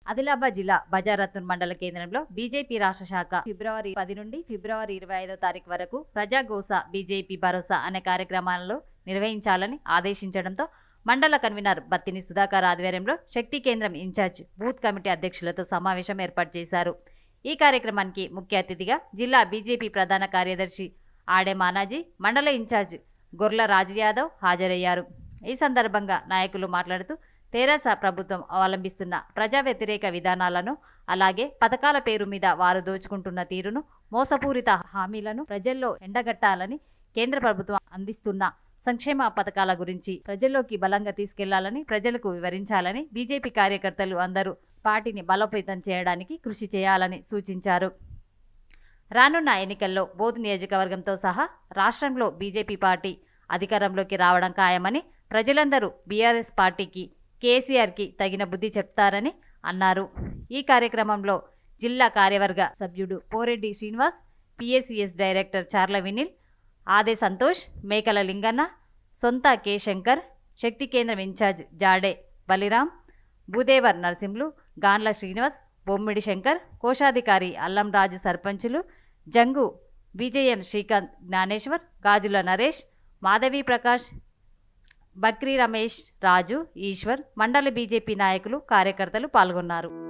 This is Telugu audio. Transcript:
ఆదిలాబాద్ జిల్లా బజారత్తున్ మండల కేంద్రంలో బీజేపీ రాష్ట్ర శాఖ ఫిబ్రవరి పది నుండి ఫిబ్రవరి ఇరవై ఐదో తారీఖు వరకు ప్రజాగోస బీజేపీ భరోసా అనే కార్యక్రమాలను నిర్వహించాలని ఆదేశించడంతో మండల కన్వీనర్ బత్తిని సుధాకర్ ఆధ్వర్యంలో శక్తి కేంద్రం ఇన్ఛార్జ్ బూత్ కమిటీ అధ్యక్షులతో సమావేశం ఏర్పాటు చేశారు ఈ కార్యక్రమానికి ముఖ్య అతిథిగా జిల్లా బీజేపీ ప్రధాన కార్యదర్శి ఆడే మానాజీ మండల ఇన్ఛార్జ్ గొర్ల రాజు యాదవ్ హాజరయ్యారు ఈ సందర్భంగా నాయకులు మాట్లాడుతూ తెరాస ప్రభుత్వం అవలంబిస్తున్న ప్రజా వ్యతిరేక విధానాలను అలాగే పథకాల పేరు మీద వారు దోచుకుంటున్న తీరును మోసపూరిత హామీలను ప్రజల్లో ఎండగట్టాలని కేంద్ర ప్రభుత్వం అందిస్తున్న సంక్షేమ పథకాల గురించి ప్రజల్లోకి బలంగా తీసుకెళ్లాలని ప్రజలకు వివరించాలని బీజేపీ కార్యకర్తలు అందరూ పార్టీని బలోపేతం చేయడానికి కృషి చేయాలని సూచించారు రానున్న ఎన్నికల్లో బోధ్ నియోజకవర్గంతో సహా రాష్ట్రంలో బీజేపీ పార్టీ అధికారంలోకి రావడం ఖాయమని ప్రజలందరూ బీఆర్ఎస్ పార్టీకి కేసీఆర్కి తగిన బుద్ధి చెప్తారని అన్నారు ఈ కార్యక్రమంలో జిల్లా కార్యవర్గ సభ్యుడు పోరెడ్డి శ్రీనివాస్ పిఎస్సిఎస్ డైరెక్టర్ చార్ల వినిల్ ఆదే సంతోష్ మేకల లింగన్న సొంత కె శంకర్ శక్తి కేంద్రం ఇన్ఛార్జ్ జాడే బలిరాం భూదేవర్ నరసింహులు గాన్ల శ్రీనివాస్ బొమ్మిడి శంకర్ కోశాధికారి అల్లం రాజు సర్పంచులు జంగు విజయం శ్రీకాంత్ జ్ఞానేశ్వర్ గాజుల నరేష్ మాధవి ప్రకాష్ బక్రీ రమేష్ రాజు ఈశ్వర్ మండల బీజేపీ నాయకులు కార్యకర్తలు పాల్గొన్నారు